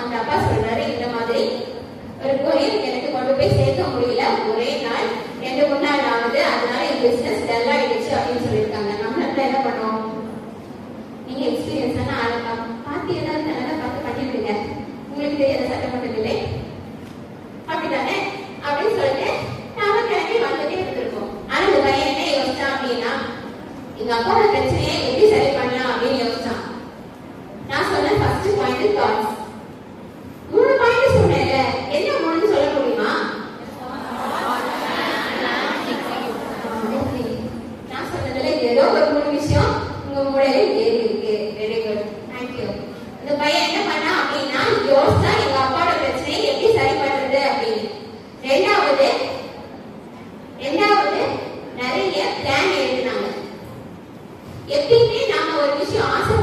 அந்த அப்பா சொல்றாரு இந்த மாதிரி ஒரு கொரியர் எனக்கு கொண்டு போய் சேர்க்க முடியல ஒரே நாள் ரெண்டு மூணு நாள் ஆகுது அதனால என் பிசினஸ் டல் ஆயிடுச்சு அப்படின்னு சொல்லியிருக்காங்க நம்ம இடத்துல என்ன பண்ணோம் நீங்க எக்ஸ்பீரியன்ஸான ஆளுங்க பார்த்து ஏதாவது நல்லதா பார்த்து பண்ணி விடுங்க உங்களுக்கு தெரியாத சட்டமன்றம் இல்லை அப்படிதானே அப்படின்னு சொல்லிட்டு நாம கிளம்பி வந்துட்டே இருந்திருக்கோம் ஆனா இந்த பையன் என்ன யோசிச்சான் அப்படின்னா எங்க அப்பாவோட பிரச்சனையை எப்படி சரி பண்ணலாம் அப்படின்னு யோசிச்சான் நான் சொன்ன ஃபர்ஸ்ட் பாயிண்ட் தாட்ஸ் மூணு பாயிண்ட் சொன்னேன்ல என்ன மூணுன்னு சொல்ல முடியுமா நான் சொன்னதுல ஏதோ ஒரு மூணு விஷயம் உங்க மூளையில ஏறி இருக்கு வெரி குட் தேங்க்யூ இந்த பையன் என்ன பண்ணா அப்படின்னா யோசிச்சா எங்க அப்பாவோட பிரச்சனையை எப்படி சரி பண்றது அப்படின்னு ரெண்டாவது ரெண்டாவது நிறைய பிளான் எழுதினாங்க எப்பயுமே நாம ஒரு விஷயம் ஆசை